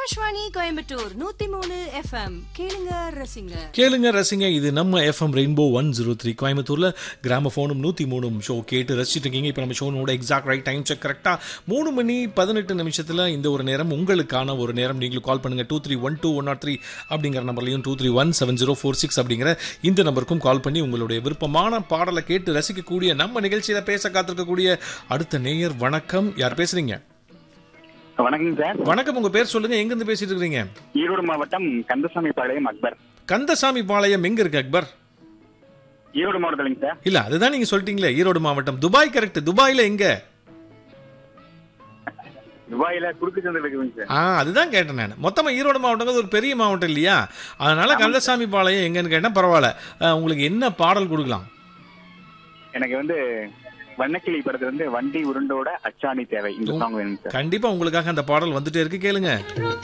ஆகாஷ்வாணி கோயம்புத்தூர் நூத்தி மூணு எஃப்எம் கேளுங்க ரசிங்க கேளுங்க ரசிங்க இது நம்ம FM rainbow one zero three கோயம்புத்தூர்ல கிராம ஃபோனும் நூற்றி மூணும் ஷோ கேட்டு ரசிச்சுட்டு இருக்கீங்க இப்போ நம்ம ஷோனோட எக்ஸாக்ட் ரைட் டைம் செக் கரெக்டாக மூணு மணி பதினெட்டு நிமிஷத்தில் இந்த ஒரு நேரம் உங்களுக்கான ஒரு நேரம் நீங்களும் கால் பண்ணுங்க two three one two one nought three அப்படிங்கிற நம்பர்லையும் two three one seven zero four six அப்படிங்கிற இந்த நம்பருக்கும் கால் பண்ணி உங்களுடைய விருப்பமான பாடலை கேட்டு ரசிக்கக்கூடிய நம்ம நிகழ்ச்சியில பேச காத்திருக்கக்கூடிய அடுத்த நேயர் வணக்கம் யார் பேசுறீங்க வணக்கம் சார் வணக்கம் உங்க பேர் சொல்லுங்க எங்கிருந்து பேசிட்டு இருக்கீங்க ஈரோடு மாவட்டம் கந்தசாமி பாளையம் அக்பர் கந்தசாமி பாளையம் எங்க இருக்கு அக்பர் ஈரோடு மாவட்டத்துலங்க சார் இல்ல அதுதான் நீங்க சொல்லிட்டீங்களே ஈரோடு மாவட்டம் துபாய் கரெக்ட் துபாயில எங்க துபாயில குறுக்கு சந்தை இருக்குதுங்க சார் ஆ அதுதான் கேட்டேன் நான் மொத்தமா ஈரோடு மாவட்டம் ஒரு பெரிய மாவட்டம் இல்லையா அதனால கந்தசாமி பாளையம் எங்கன்னு கேட்டா பரவாயில்ல அஹ், உங்களுக்கு என்ன பாடல் கொடுக்கலாம் எனக்கு வந்து வண்ணக்கிளி படத்துல வந்து வண்டி உருண்டோட அச்சாணி தேவை இந்த சாங் வேணுங்க சார் கண்டிப்பா உங்களுக்காக அந்த பாடல் வந்துட்டே இருக்கு கேளுங்க